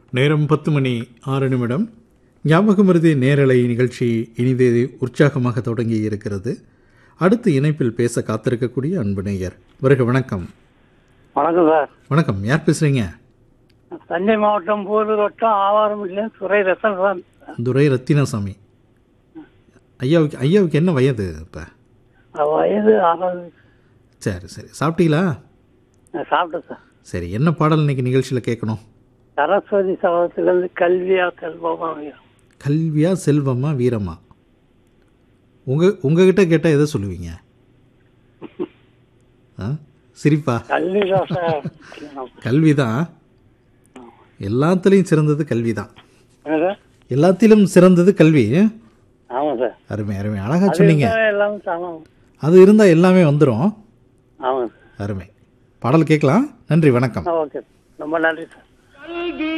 நேரம் பத்து மணி ஆறு நிமிடம் ஞாபகமருதி நேரலை நிகழ்ச்சி இனிதே உற்சாகமாக தொடங்கி இருக்கிறது அடுத்த இணைப்பில் பேச காத்திருக்கக்கூடிய அன்பு நேயர் வருக வணக்கம் வணக்கம் சார் வணக்கம் யார் பேசுறீங்க தஞ்சை மாவட்டம் போலூர் வட்டம் ஆவாரமில்லையும் துறை ரசன் சார் துரை ரத்தினசாமி ஐயாவுக்கு ஐயாவுக்கு என்ன வயது இப்போ வயது அறுபது சரி சரி சாப்பிட்டீங்களா நான் சாப்பிட்டேன் சார் சரி என்ன பாடல் இன்னைக்கு நிகழ்ச்சியில் கேட்கணும் சரஸ்வதி சகோதரத்திலிருந்து கல்வியா செல்வமா வீரம். கல்வியா செல்வமா வீரமா உங்கள் உங்ககிட்ட கேட்டால் எதை சொல்லுவீங்க ஆ சிரிப்பா கல்வி தான் சார் கல்வி தான் எல்லாத்துலேயும் சிறந்தது கல்வி தான் என்ன சார் எல்லாத்திலும் சிறந்தது கல்வி ஆமாம் சார் அருமை அருமை அழகாக சொன்னீங்க அது எல்லாமே சமம் அது இருந்தால் எல்லாமே வந்துடும் ஆமாம் சார் அருமை பாடல் கேட்கலாம் நன்றி வணக்கம் ஓகே ரொம்ப நன்றி சார் கல்வி